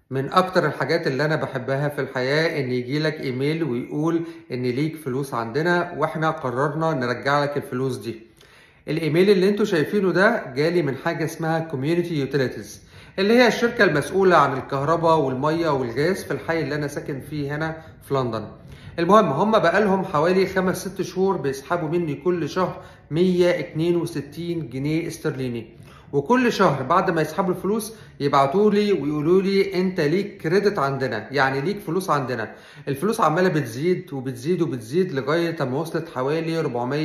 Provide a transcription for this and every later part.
من اكتر الحاجات اللي انا بحبها في الحياة ان يجيلك ايميل ويقول ان ليك فلوس عندنا واحنا قررنا نرجع لك الفلوس دي الايميل اللي انتوا شايفينه ده جالي من حاجة اسمها كوميونيتي يوتيليتيز اللي هي الشركة المسؤولة عن الكهرباء والمية والغاز في الحي اللي انا ساكن فيه هنا في لندن المهم هم بقالهم حوالي خمس ست شهور بيسحبوا مني كل شهر 162 جنيه استرليني وكل شهر بعد ما يسحبوا الفلوس يبعتوا لي ويقولوا لي انت ليك كريدت عندنا يعني ليك فلوس عندنا الفلوس عماله بتزيد وبتزيد وبتزيد لغايه ما وصلت حوالي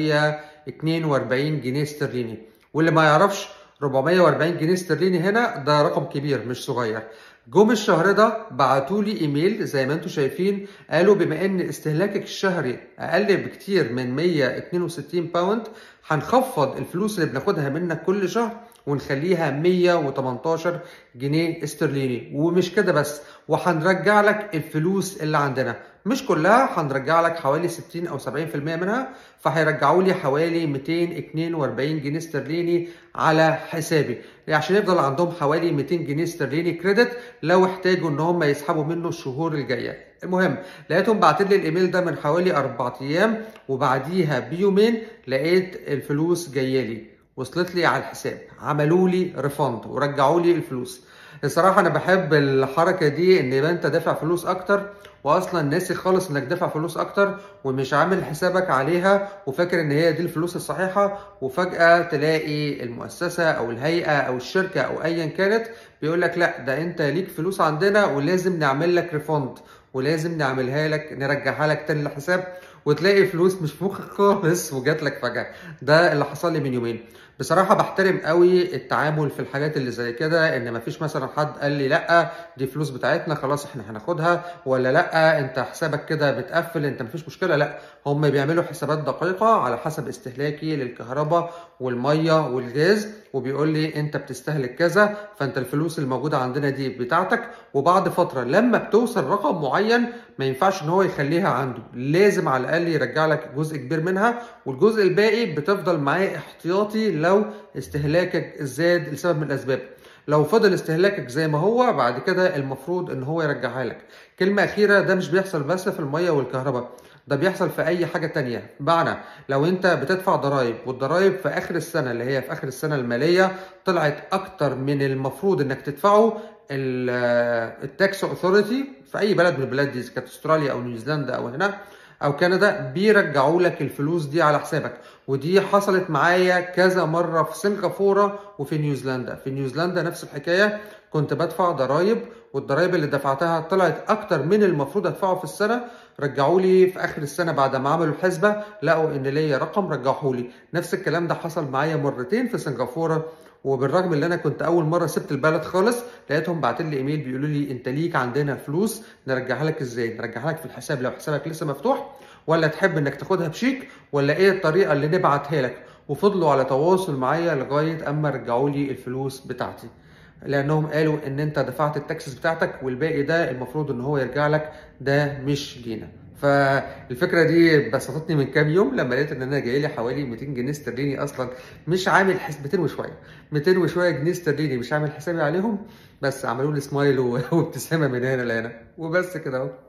442 جنيه استرليني واللي ما يعرفش 440 جنيه استرليني هنا ده رقم كبير مش صغير جم الشهر ده بعتوا لي ايميل زي ما انتم شايفين قالوا بما ان استهلاكك الشهري اقل بكتير من 162 باوند هنخفض الفلوس اللي بناخدها منك كل شهر ونخليها 118 جنيه استرليني ومش كده بس وهنرجع لك الفلوس اللي عندنا مش كلها هنرجع لك حوالي 60 او 70% منها فهيرجعوا لي حوالي 242 جنيه استرليني على حسابي عشان يفضل عندهم حوالي 200 جنيه استرليني كريدت لو احتاجوا ان هم يسحبوا منه الشهور الجايه المهم لقيتهم بعتين لي الايميل ده من حوالي اربع ايام وبعديها بيومين لقيت الفلوس جايه لي وصلت لي على الحساب عملوا لي ريفند ورجعوا لي الفلوس الصراحه انا بحب الحركه دي ان يبقى انت دافع فلوس اكتر واصلا ناسي خالص انك دافع فلوس اكتر ومش عامل حسابك عليها وفاكر ان هي دي الفلوس الصحيحه وفجاه تلاقي المؤسسه او الهيئه او الشركه او ايا كانت بيقول لك لا ده انت ليك فلوس عندنا ولازم نعمل لك ريفند ولازم نعملها لك نرجعها لك تاني للحساب وتلاقي فلوس مش في مخك خالص وجات لك فجاه ده اللي حصل لي من يومين بصراحه بحترم قوي التعامل في الحاجات اللي زي كده ان مفيش مثلا حد قال لي لا دي فلوس بتاعتنا خلاص احنا هناخدها ولا لا انت حسابك كده بتقفل انت مفيش مشكله لا هم بيعملوا حسابات دقيقه على حسب استهلاكي للكهرباء والميه والغاز وبيقول لي انت بتستهلك كذا فانت الفلوس الموجوده عندنا دي بتاعتك وبعد فتره لما بتوصل رقم معين ما ينفعش ان هو يخليها عنده لازم على الاقل يرجع لك جزء كبير منها والجزء الباقي بتفضل معاه احتياطي لو استهلاكك زاد لسبب من الاسباب لو فضل استهلاكك زي ما هو بعد كده المفروض ان هو يرجعها لك كلمة أخيرة ده مش بيحصل بس في المية والكهرباء ده بيحصل في أي حاجة تانية بمعنى لو أنت بتدفع ضرايب والضرايب في آخر السنة اللي هي في آخر السنة المالية طلعت أكتر من المفروض إنك تدفعه التاكس اوثوريتي في أي بلد من البلاد دي كانت أستراليا أو نيوزيلندا أو هنا او كندا بيرجعوا لك الفلوس دي على حسابك ودي حصلت معايا كذا مره في سنغافوره وفي نيوزيلندا في نيوزيلندا نفس الحكايه كنت بدفع ضرايب والضرايب اللي دفعتها طلعت اكتر من المفروض ادفعه في السنه رجعوا لي في اخر السنه بعد ما عملوا الحسبه لقوا ان ليا رقم رجعوه لي نفس الكلام ده حصل معايا مرتين في سنغافوره وبالرغم ان انا كنت اول مره سبت البلد خالص لقيتهم باعتين لي ايميل بيقولوا لي انت ليك عندنا فلوس نرجعها لك ازاي نرجعها لك في الحساب لو حسابك لسه مفتوح ولا تحب انك تاخدها بشيك ولا ايه الطريقه اللي نبعتها لك وفضلوا على تواصل معايا لغايه اما رجعوا لي الفلوس بتاعتي لانهم قالوا ان انت دفعت التاكسس بتاعتك والباقي ده المفروض ان هو يرجع لك ده مش لينا فالفكره دي بسطتني من كام يوم لما لقيت ان انا جاي لي حوالي 200 جنيه استرليني اصلا مش عامل حساب 200 وشويه 200 وشويه جنيه استرليني مش عامل حسابي عليهم بس عملوا لي سمايل وابتسامه من هنا لهنا وبس كده اهو